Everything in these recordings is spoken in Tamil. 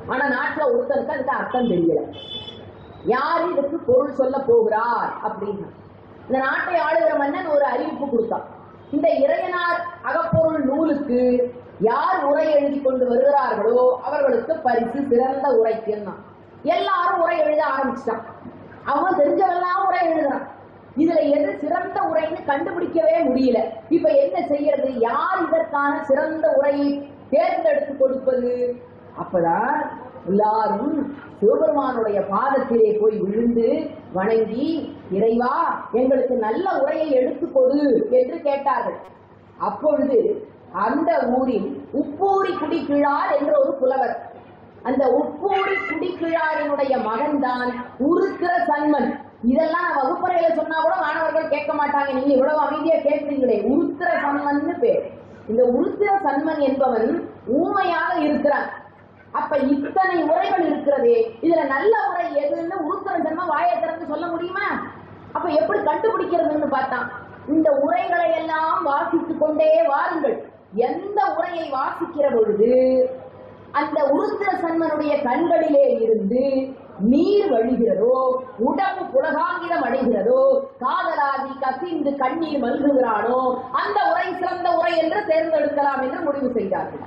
ஆனா நாட்டுல ஒருத்தருக்கு அதுக்கு அர்த்தம் தெரியல யார் இதுக்கு பொருள் சொல்ல போகிறார் அப்படின்னா இந்த நாட்டை ஆளுகிற மன்னன் ஒரு அறிவிப்பு கொடுத்தான் இந்த இறையனார் அகப்பொருள் நூலுக்கு யார் உரை எழுதி கொண்டு வருகிறார்களோ அவர்களுக்கு பரிசு சிறந்த உரைக்குன்னா எல்லாரும் உரை எழுத ஆரம்பிச்சிட்டான் அவன் தெரிஞ்சவெல்லாம் உரை எழுதுறான் இதுல எது சிறந்த உரைன்னு கண்டுபிடிக்கவே முடியல இப்ப என்ன செய்யறது யார் இதற்கான சிறந்த உரையை தேர்ந்தெடுத்து கொடுப்பது அப்பதான் எல்லாரும் சிவபெருமானுடைய பாதத்திலே போய் விழுந்து வணங்கி இறைவா எங்களுக்கு நல்ல உரையை எடுத்துக் கொடு என்று கேட்டார்கள் அப்பொழுது அந்த ஊரில் உப்பூரி குடிக்கிழார் என்ற ஒரு புலவர் அந்த உப்பூரி குடிக்கிழாரினுடைய மகன்தான் உருத்திர சன்மன் இதெல்லாம் நான் வகுப்பறையில சொன்னா கூட மாணவர்கள் கேட்க மாட்டாங்க நீங்க இவ்வளவு அமைதியா கேட்கிறீங்களே உருத்திர சன்மன்னு பேர் இந்த உருத்திர சன்மன் என்பவன் ஊமையாக இருக்கிறான் அப்ப இத்தனை உரைகள் இருக்கிறதே இதுல நல்ல உரை எதுன்னு உருத்திர சன்மன் வாயை திறந்து சொல்ல முடியுமா அப்ப எப்படி கண்டுபிடிக்கிறதுன்னு பார்த்தான் இந்த உரைகளை எல்லாம் வாசித்துக் கொண்டே வாருங்கள் எந்த உரையை வாசிக்கிற பொழுது அந்த உருத்திர சன்மனுடைய கண்களிலே இருந்து நீர் வழிகிறதோ உடம்பு புலகாங்கிதம் அடைகிறதோ காதலாதி கசிந்து கண்ணீர் மல்குகிறானோ அந்த உரை சிறந்த உரை என்று தேர்ந்தெடுக்கலாம் என்று முடிவு செய்தார்கள்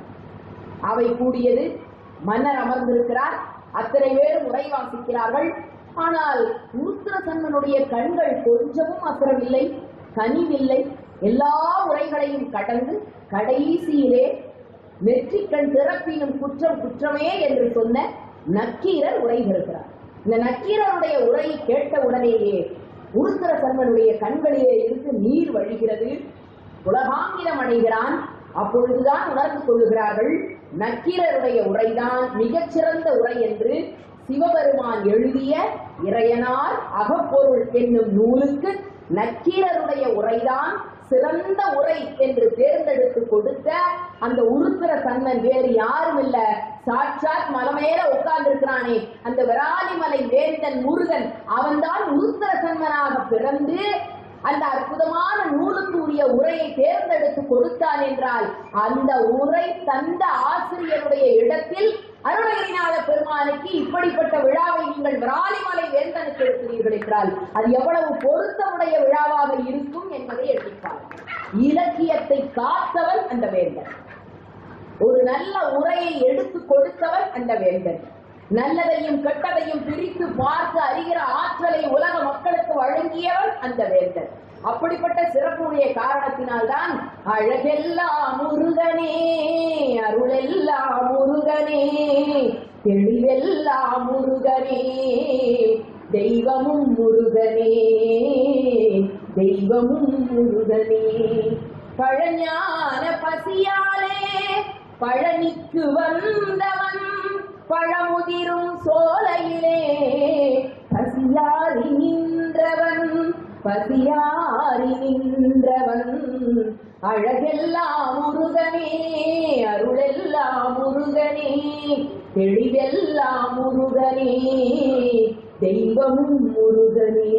அவை கூடியது மன்னர் அமர்ந்திருக்கிறார் அத்தனை பேரும் உரை வாசிக்கிறார்கள் ஆனால் உருத்திர சன்மனுடைய கண்கள் கொஞ்சமும் அசரவில்லை கனிவில்லை எல்லா உரைகளையும் கடந்து கடைசியிலே நெற்றிக்கண் திறப்பினும் குற்றம் குற்றமே என்று சொன்ன நக்கீரர் உரை பெறுகிறார் இந்த நக்கீரருடைய உரையை கேட்ட உடனேயே உருத்திர சர்மனுடைய கண்களிலே இருந்து நீர் வழிகிறது உலகாங்கிலம் அடைகிறான் அப்பொழுதுதான் உணர்ந்து கொள்ளுகிறார்கள் நக்கீரருடைய உரைதான் மிகச்சிறந்த உரை என்று சிவபெருமான் எழுதிய இறையனார் அகப்பொருள் என்னும் நூலுக்கு நக்கீரருடைய உரைதான் சிறந்த உரை என்று தேர்ந்தெடுத்து கொடுத்த அந்த உருத்திர சன்னன் வேறு யாரும் இல்ல சாட்சாத் மலமேல உட்கார்ந்திருக்கிறானே அந்த விராலிமலை வேந்தன் முருகன் அவன்தான் உருத்திர சன்மனாக பிறந்து அந்த அற்புதமான நூலுக்கு உரிய உரையை தேர்ந்தெடுத்து கொடுத்தான் என்றால் அந்த உரை தந்த ஆசிரியருடைய இடத்தில் அருணகிரிநாத பெருமானுக்கு இப்படிப்பட்ட விழாவை நீங்கள் விராலிமலை வேந்தனுக்கு எடுக்கிறீர்கள் என்றால் அது எவ்வளவு பொருத்தமுடைய விழாவாக இருக்கும் என்பதை எண்ணிப்பார் இலக்கியத்தை காத்தவன் அந்த வேந்தன் ஒரு நல்ல உரையை எடுத்து கொடுத்தவன் அந்த வேந்தன் நல்லதையும் கெட்டதையும் பிரித்து பார்த்து அறிகிற ஆற்றலை உலக மக்களுக்கு வழங்கியவன் அந்த வேந்தன் அப்படிப்பட்ட சிறப்புடைய காரணத்தினால்தான் அழகெல்லாம் முருகனே அருளெல்லாம் முருகனே தெளிவெல்லாம் முருகனே தெய்வமும் முருகனே தெய்வமும் முருகனே பழஞான பசியாலே பழனிக்கு வந்தவன் பழமுதிரும் சோலையிலே பசியாரி நின்றவன் பசியாரி நின்றவன் அழகெல்லாம் முருகனே அருளெல்லாம் முருகனே தெளிவெல்லாம் முருகனே தெய்வமும் முருகனே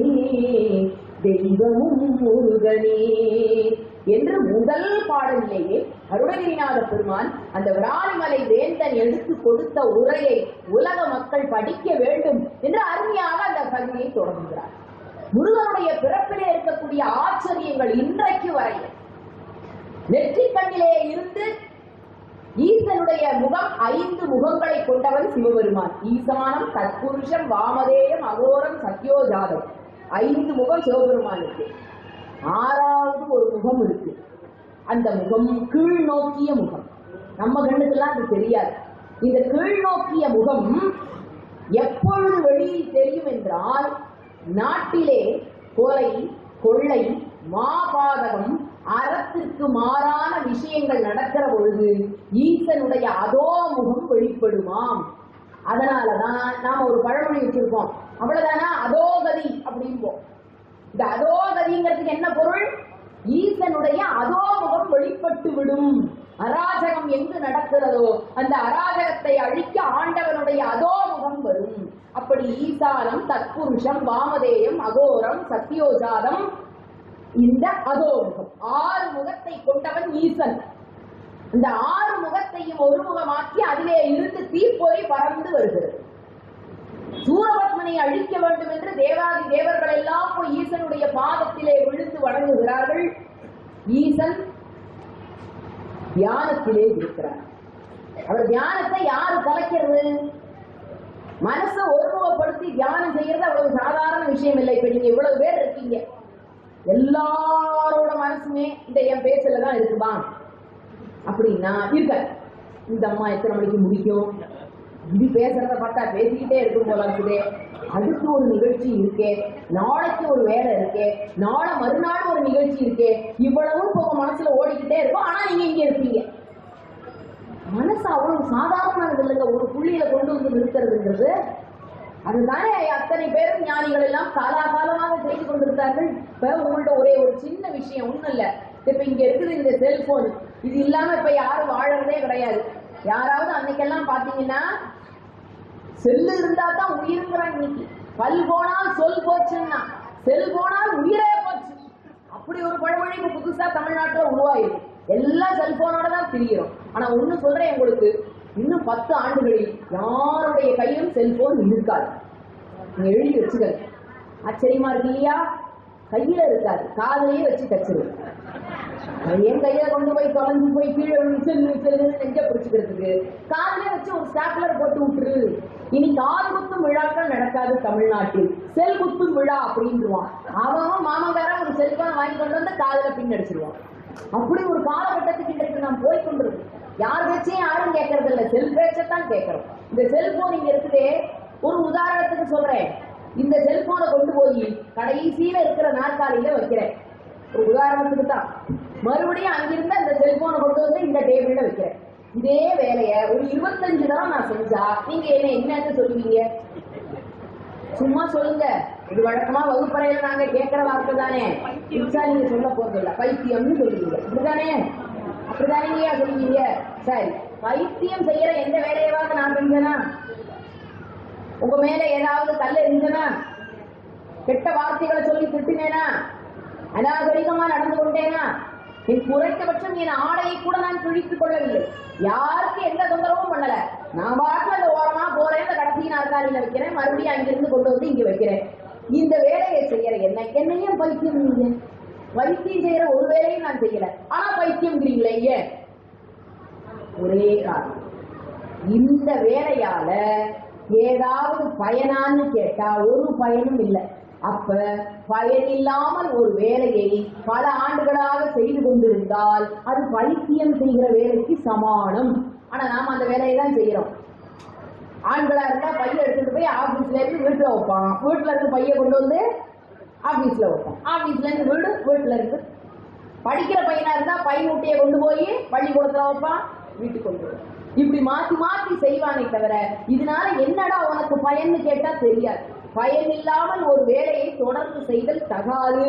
தெய்வமும் முருகனே என்று முதல் பாடலிலேயே அருணகிரிநாத பெருமான் அந்த விராலிமலை வேந்தன் எடுத்து கொடுத்த உரையை உலக மக்கள் படிக்க வேண்டும் என்று அருமையாக அந்த பகுதியை தொடங்குகிறார் முருகனுடைய பிறப்பிலே இருக்கக்கூடிய ஆச்சரியங்கள் இன்றைக்கு வரை நெற்றிக்கண்ணிலே இருந்து ஈசனுடைய முகம் ஐந்து முகங்களை கொண்டவன் சிவபெருமான் ஈசானம் தத்புருஷம் வாமதேயம் அகோரம் சத்யோஜாதம் ஐந்து முகம் சிவபெருமானுக்கு ஆறாவது ஒரு முகம் இருக்கு அந்த முகம் கீழ் நோக்கிய முகம் நம்ம கண்ணுக்கெல்லாம் அது தெரியாது இந்த கீழ் நோக்கிய முகம் எப்பொழுது வெளியில் தெரியும் என்றால் நாட்டிலே கொலை கொள்ளை மாபாதகம் அறத்திற்கு மாறான விஷயங்கள் நடக்கிற பொழுது ஈசனுடைய அதோ முகம் வெளிப்படுமாம் அதனாலதான் நாம ஒரு பழமொழி வச்சிருக்கோம் அவ்வளவுதானா அதோகதி அப்படிம்போம் இந்த அதோகதிங்கிறதுக்கு என்ன பொருள் ஈசனுடைய அதோமுகம் வெளிப்பட்டு விடும் அராஜகம் எங்கு நடக்கிறதோ அந்த அராஜகத்தை அழிக்க ஆண்டவனுடைய அதோமுகம் வரும் அப்படி ஈசானம் தத்புருஷம் வாமதேயம் அகோரம் சத்யோஜாதம் இந்த அதோமுகம் ஆறு முகத்தை கொண்டவன் ஈசன் இந்த ஆறு முகத்தையும் ஒரு முகமாக்கி அதிலே இருந்து தீப்பொறி பறந்து வருகிறது சூரபத்மனை அழிக்க வேண்டும் என்று தேவாதி தேவர்கள் எல்லாம் போய் ஈசனுடைய பாதத்திலே விழுந்து வணங்குகிறார்கள் ஈசன் தியானத்திலே இருக்கிறார் அவர் தியானத்தை யாரு கலைக்கிறது மனசை ஒருமுகப்படுத்தி தியானம் செய்யறது அவ்வளவு சாதாரண விஷயம் இல்லை இப்ப நீங்க இவ்வளவு பேர் இருக்கீங்க எல்லாரோட மனசுமே இந்த என் பேச்சுல தான் இருக்குமா அப்படின்னா இருக்க இந்த அம்மா எத்தனை மணிக்கு முடிக்கும் இது பேசுறத பார்த்தா பேசிக்கிட்டே இருக்கும் போல இருக்குதே அடுத்து ஒரு நிகழ்ச்சி இருக்கே நாளைக்கு ஒரு வேலை இருக்கே நாளை மறுநாள் ஒரு நிகழ்ச்சி இருக்கே இவ்வளவும் இப்ப உங்க மனசுல ஓடிக்கிட்டே இருக்கும் ஆனா நீங்க இங்க இருப்பீங்க மனசு அவ்வளவு சாதாரணமானது இல்லைங்க ஒரு புள்ளியில கொண்டு வந்து நிறுத்துறதுங்கிறது அதுதானே அத்தனை பேரும் ஞானிகள் எல்லாம் காலாகாலமாக செய்து கொண்டிருந்தார்கள் இப்ப உங்கள்ட்ட ஒரே ஒரு சின்ன விஷயம் ஒண்ணும் இல்ல இப்ப இங்க இருக்குது இந்த செல்போன் இது இல்லாம இப்ப யாரும் வாழறதே கிடையாது யாராவது அன்னைக்கெல்லாம் பாத்தீங்கன்னா செல்லு இருந்தா தான் உயிருங்கிறான் இன்னைக்கு பல் போனால் சொல் போச்சுன்னா செல் போனால் உயிரே போச்சு அப்படி ஒரு பழமொழி இப்ப புதுசா தமிழ்நாட்டுல உருவாயிருக்கு எல்லாம் செல்போனோட தான் திரிகிறோம் ஆனா ஒண்ணு சொல்றேன் உங்களுக்கு இன்னும் பத்து ஆண்டுகளில் யாருடைய கையிலும் செல்போன் இருக்காது நீங்க எழுதி வச்சுக்கங்க ஆச்சரியமா இருக்கு இல்லையா கையில இருக்காது காதலையே வச்சு தச்சிருவோம் என் கையில கொண்டு போய் தொலைஞ்சு போய் கீழே விழுந்து செல்லு செல்லுன்னு நெஞ்ச பிடிச்சுக்கிறதுக்கு காதலே வச்சு ஒரு ஸ்டாப்லர் போட்டு விட்டுரு இனி காது குத்தும் விழாக்கள் நடக்காது தமிழ்நாட்டில் செல் குத்தும் விழா அப்படின்றான் அவன் மாமங்காரன் ஒரு செல்போனை வாங்கி கொண்டு வந்து காதல பின்னடிச்சிருவான் அப்படி ஒரு காலகட்டத்துக்கு இன்றைக்கு நாம் போய் கொண்டிருக்கோம் யார் பேச்சையும் யாரும் கேட்கறது இல்ல செல் பேச்சத்தான் கேட்கறோம் இந்த செல்போன் இங்க இருக்குதே ஒரு உதாரணத்துக்கு சொல்றேன் இந்த செல்போனை கொண்டு போய் கடைசியில இருக்கிற நாற்காலியில வைக்கிறேன் ஒரு உதாரணத்துக்கு தான் மறுபடியும் அங்கிருந்து அந்த செல்போனை கொண்டு வந்து இந்த டேபிள்ல வைக்கிறேன் இதே வேலைய ஒரு இருபத்தஞ்சு தடவை நான் செஞ்சா நீங்க என்ன என்னன்னு சொல்லுவீங்க சும்மா சொல்லுங்க இது வழக்கமா வகுப்பறையில நாங்க கேட்கிற வார்த்தை தானே புதுசா நீங்க சொல்ல போறது இல்ல பைத்தியம்னு சொல்லுவீங்க அப்படிதானே அப்படிதானே சொல்லுவீங்க சரி பைத்தியம் செய்யற எந்த வேலையாவது நான் செஞ்சேனா உங்க மேல ஏதாவது கல்ல இருந்தனா கெட்ட வார்த்தைகளை சொல்லி திட்டினேனா அநாகரிகமா நடந்து கொண்டேனா என் குறைந்தபட்சம் என் ஆடையை கூட நான் கிழித்துக் கொள்ளவில்லை யாருக்கு எந்த தொந்தரவும் பண்ணல நான் பாட்டுல அந்த ஓரமா போறேன் இந்த கடைசி நாற்காலியில வைக்கிறேன் மறுபடியும் அங்கிருந்து கொண்டு வந்து இங்க வைக்கிறேன் இந்த வேலையை செய்யற என்ன என்னையும் பைத்தியம் நீங்க வைத்தியம் செய்யற ஒரு வேலையும் நான் செய்யல ஆனா பைத்தியம்ங்கிறீங்களே ஏன் ஒரே காரணம் இந்த வேலையால ஏதாவது பயனான்னு கேட்டா ஒரு பயனும் இல்லை அப்ப பயனில்லாமல் ஒரு வேலையை பல ஆண்டுகளாக செய்து கொண்டிருந்தால் அது பைத்தியம் செய்கிற வேலைக்கு சமானம் ஆனா நாம அந்த வேலையை தான் செய்யறோம் ஆண்களா இருந்தா பைய எடுத்துட்டு போய் ஆபீஸ்ல இருந்து வீட்டுல வைப்பான் வீட்டுல இருந்து பைய கொண்டு வந்து ஆபீஸ்ல வைப்பான் ஆபீஸ்ல இருந்து வீடு வீட்டுல இருந்து படிக்கிற பையனா இருந்தா பை முட்டையை கொண்டு போய் பள்ளிக்கூடத்துல வைப்பான் வீட்டுக்கு கொண்டு வருவான் இப்படி மாத்தி மாத்தி செய்வானே தவிர இதனால என்னடா உனக்கு பயன்னு கேட்டா தெரியாது பயன் இல்லாமல் ஒரு வேலையை தொடர்ந்து செய்தல் தகாது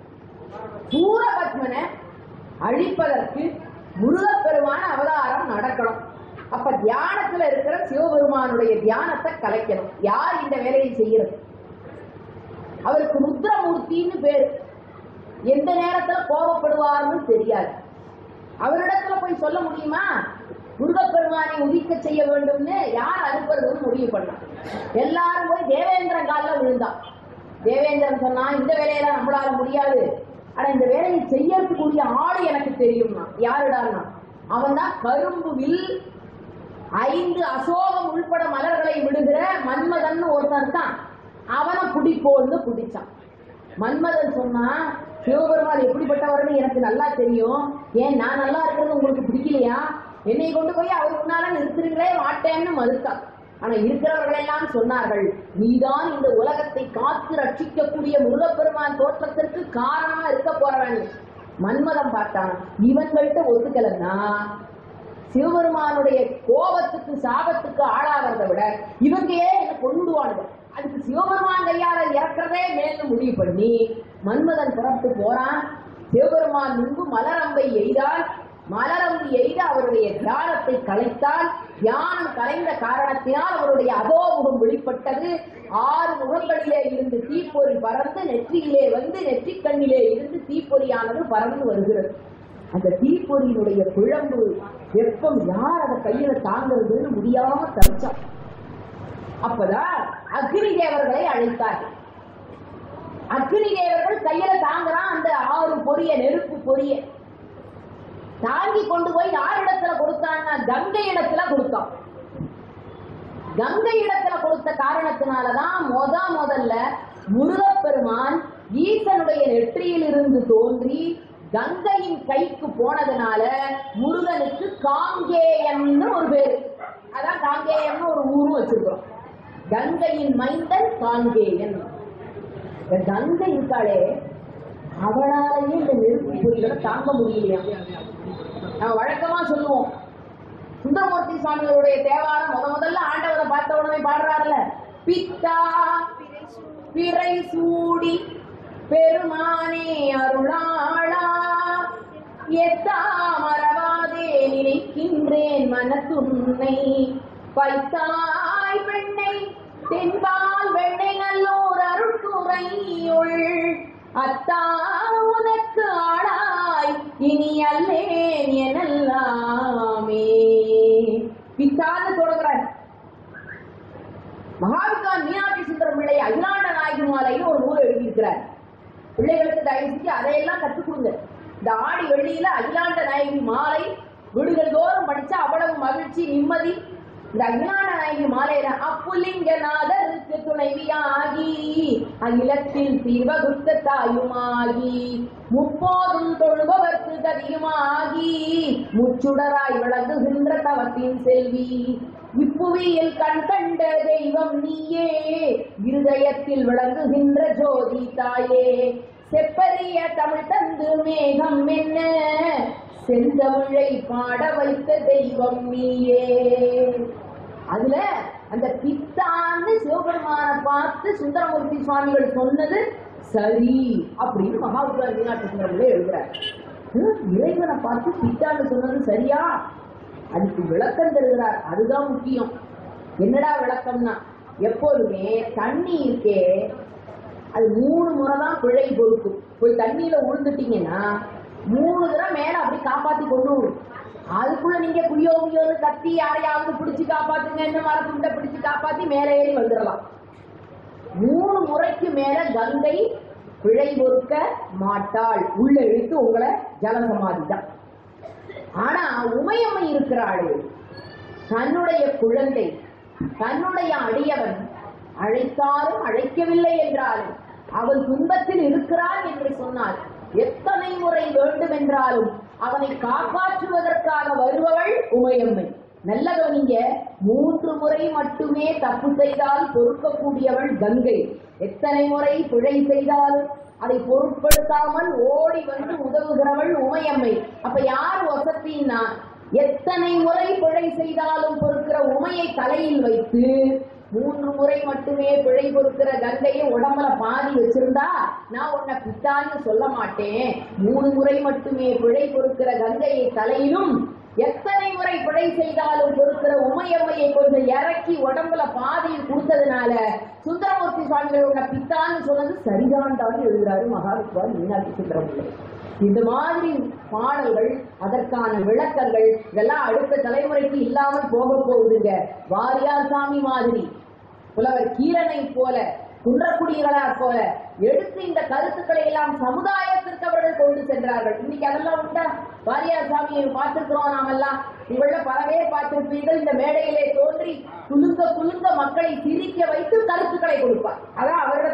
சூரபத்மனை அழிப்பதற்கு முருகப்பெருமான அவதாரம் நடக்கணும் அப்ப தியானத்துல இருக்கிற சிவபெருமானுடைய தியானத்தை கலைக்கணும் யார் இந்த வேலையை செய்யறது அவருக்கு ருத்ரமூர்த்தின்னு பேரு எந்த நேரத்துல கோபப்படுவார்னு தெரியாது அவரிடத்துல போய் சொல்ல முடியுமா முருகப்பெருமானை உதிக்க செய்ய வேண்டும்னு யார் அனுப்புறதுன்னு முடிவு பண்ணான் எல்லாரும் போய் தேவேந்திரன் காலில் விழுந்தான் தேவேந்திரன் சொன்னா இந்த வேலையெல்லாம் நம்மளால முடியாது ஆனா இந்த வேலையை செய்யறதுக்குரிய ஆள் எனக்கு தெரியும்னா யாருடான்னா அவன் தான் கரும்பு வில் ஐந்து அசோகம் உள்பட மலர்களை விடுகிற மன்மதன் ஒருத்தன் தான் அவனை பிடிப்போன்னு பிடிச்சான் மன்மதன் சொன்னா சிவபெருமான் எப்படிப்பட்டவர்னு எனக்கு நல்லா தெரியும் ஏன் நான் நல்லா இருக்கிறது உங்களுக்கு பிடிக்கலையா என்னை கொண்டு போய் அவர் முன்னால நிறுத்துறீங்களே மாட்டேன்னு மறுத்தான் ஆனா இருக்கிறவர்கள் எல்லாம் சொன்னார்கள் நீதான் இந்த உலகத்தை காத்து ரட்சிக்கக்கூடிய முருகப்பெருமான் தோற்றத்திற்கு காரணமா இருக்க போறவன் மன்மதம் பார்த்தான் இவன்கள்ட்ட ஒத்துக்கலன்னா சிவபெருமானுடைய கோபத்துக்கு சாபத்துக்கு ஆளாகிறத விட இவங்க ஏன் என்ன கொண்டுடுவானுங்க அதுக்கு சிவபெருமான் கையால இறக்குறதே மேலும் முடிவு பண்ணி மன்மதன் புறப்பட்டு போறான் சிவபெருமான் முன்பு மலரம்பை எய்தால் மலரம்பு எய்து அவருடைய தியானத்தை கலைத்தால் தியானம் கலைந்த காரணத்தினால் அவருடைய அதோமுகம் வெளிப்பட்டது ஆறு முகங்களிலே இருந்து தீப்பொறி பறந்து நெற்றியிலே வந்து நெற்றிக்கண்ணிலே இருந்து தீப்பொறியானது பறந்து வருகிறது அந்த தீப்பொறியினுடைய குழம்பு வெப்பம் யார் அதை கையில தாங்கிறதுன்னு முடியாம தவிச்சான் அப்பதான் அக்னி தேவர்களை அழைத்தார்கள் அக்னி தேவர்கள் கையில தாங்குறான் அந்த ஆறு பொரிய நெருப்பு பொரிய தாங்கி கொண்டு போய் யார் இடத்துல கொடுத்தான்னா கங்கை இடத்துல கொடுத்தான் கங்கை இடத்துல கொடுத்த காரணத்தினாலதான் முத முதல்ல முருகப்பெருமான் ஈசனுடைய நெற்றியில் இருந்து தோன்றி கங்கையின் கைக்கு போனதுனால முருகனுக்கு காங்கேயம்னு ஒரு பேரு அதான் காங்கேயம்னு ஒரு ஊரும் வச்சிருக்கிறோம் கங்கையின் மைந்தன் காங்கேயன் இந்த கங்கை இருக்காளே அவளாலேயே இந்த நெருப்பு பொறிகளை தாங்க முடியலையா நம்ம வழக்கமா சொல்லுவோம் சுந்தரமூர்த்தி சுவாமிகளுடைய தேவாரம் முத முதல்ல ஆண்டவரை பார்த்த உடனே பாடுறாருல பித்தா பிறை சூடி பெருமானே அருளாளா எத்தா மறவாதே நினைக்கின்றேன் மனத்துன்னை பைத்தாய் பெண்ணை தென்பால் வெண்ணை நல்லோர் அருட்குறையுள் அத்தா உனக்கு ஆளாய் இனி அல்லேன் எனல்லாமே பித்தான்னு தொடங்குறார் மகாவித்வான் மீனாட்சி சுந்தரம் பிள்ளை அகிலாண்ட நாயகி மாலைன்னு ஒரு நூல் எழுதியிருக்கிறார் பிள்ளைகளுக்கு தயவு செஞ்சு அதையெல்லாம் கற்றுக் கொடுங்க இந்த ஆடி வெள்ளியில அகிலாண்ட நாயகி மாலை வீடுகள் தோறும் படிச்சா அவ்வளவு மகிழ்ச்சி நிம்மதி இந்த அகிலாண்ட நாயகி மாலையில அப்புலிங்கநாதருக்கு துணைவியாகி அகிலத்தில் சீர்வகுத்த தாயுமாகி முப்போதும் தொழுபவர்க்கு கதியுமாகி முச்சுடராய் விளங்குகின்ற தவத்தின் செல்வி இப்புவியில் கண் கண்ட தெய்வம் நீயே இருதயத்தில் விளங்குகின்ற ஜோதி தாயே செப்பரிய தமிழ் தந்து மேகம் என்ன செந்தமிழை பாட வைத்த தெய்வம் நீயே அதுல அந்த பித்தான்னு சிவபெருமான பார்த்து சுந்தரமூர்த்தி சுவாமிகள் சொன்னது சரி அப்படின்னு மகாவித்வான் மீனாட்சி சுந்தரங்களே எழுதுறார் ஹம், இறைவனை பார்த்து பித்தான்னு சொன்னது சரியா அதுக்கு விளக்கம் தருகிறார் அதுதான் முக்கியம் என்னடா விளக்கம்னா எப்போதுமே தண்ணி இருக்கே அது மூணு முறை தான் பிழை பொறுக்கும் போய் தண்ணியில உழுந்துட்டீங்கன்னா மூணு தடவை மேல அப்படி காப்பாத்தி கொண்டு விடும் அதுக்குள்ள நீங்க குய்யோ குய்யோன்னு கத்தி யாரையாவது பிடிச்சு காப்பாத்துங்க இந்த மரத்துண்ட பிடிச்சு காப்பாத்தி மேலே ஏறி வந்துடலாம் மூணு முறைக்கு மேல கங்கை பிழை பொறுக்க மாட்டாள் உள்ள இழுத்து உங்களை ஜலசமாதி தான் ஆனா உமையம்மை இருக்கிறாளே தன்னுடைய குழந்தை தன்னுடைய அடியவன் அழைத்தாலும் அழைக்கவில்லை என்றாலும் அவள் துன்பத்தில் இருக்கிறாள் என்று சொன்னால் எத்தனை முறை வேண்டும் என்றாலும் அவனை காப்பாற்றுவதற்காக வருபவள் உமையம்மை நல்ல கவனிங்க மூன்று முறை மட்டுமே தப்பு செய்தால் பொறுக்கக்கூடியவள் கங்கை எத்தனை முறை பிழை செய்தாலும் அதை பொருட்படுத்தாமல் ஓடி வந்து உதவுகிறவள் உமையம்மை அப்ப யார் வசத்தின்னா எத்தனை முறை பிழை செய்தாலும் பொறுக்கிற உமையை தலையில் வைத்து மூன்று முறை மட்டுமே பிழை பொறுக்கிற கங்கையை உடம்புல பாதி வச்சிருந்தா நான் உன்னை பித்தான்னு சொல்ல மாட்டேன் மூணு முறை மட்டுமே பிழை பொறுக்கிற கங்கையை தலையிலும் எத்தனை முறை பிழை செய்தாலும் பொறுக்கிற உமையம்மையை கொஞ்சம் இறக்கி உடம்புல பாதியில் கொடுத்ததுனால சுந்தரமூர்த்தி சுவாமிகள் உன்னை பித்தான்னு சொன்னது சரிதான்டான்னு எழுதுறாரு மகாவித்வான் மீனாட்சி சுந்தரமுல்லை இந்த மாதிரி பாடல்கள் அதற்கான விளக்கங்கள் இதெல்லாம் அடுத்த தலைமுறைக்கு இல்லாமல் போக போகுதுங்க வாரியார் சாமி மாதிரி புலவர் கீரனை போல குன்றக்குடிகளார் போல எடுத்து இந்த கருத்துக்களை எல்லாம் சமுதாயத்திற்கு அவர்கள் கொண்டு சென்றார்கள் இன்னைக்கு அதெல்லாம் உண்டா வாரியார் சாமியை பார்த்திருக்கிறோம் நாமெல்லாம் உங்கள பல பேர் பார்த்திருப்பீர்கள் இந்த மேடையிலே தோன்றி குலுங்க குலுங்க மக்களை சிரிக்க வைத்து கருத்துக்களை கொடுப்பார் அதான் அவர்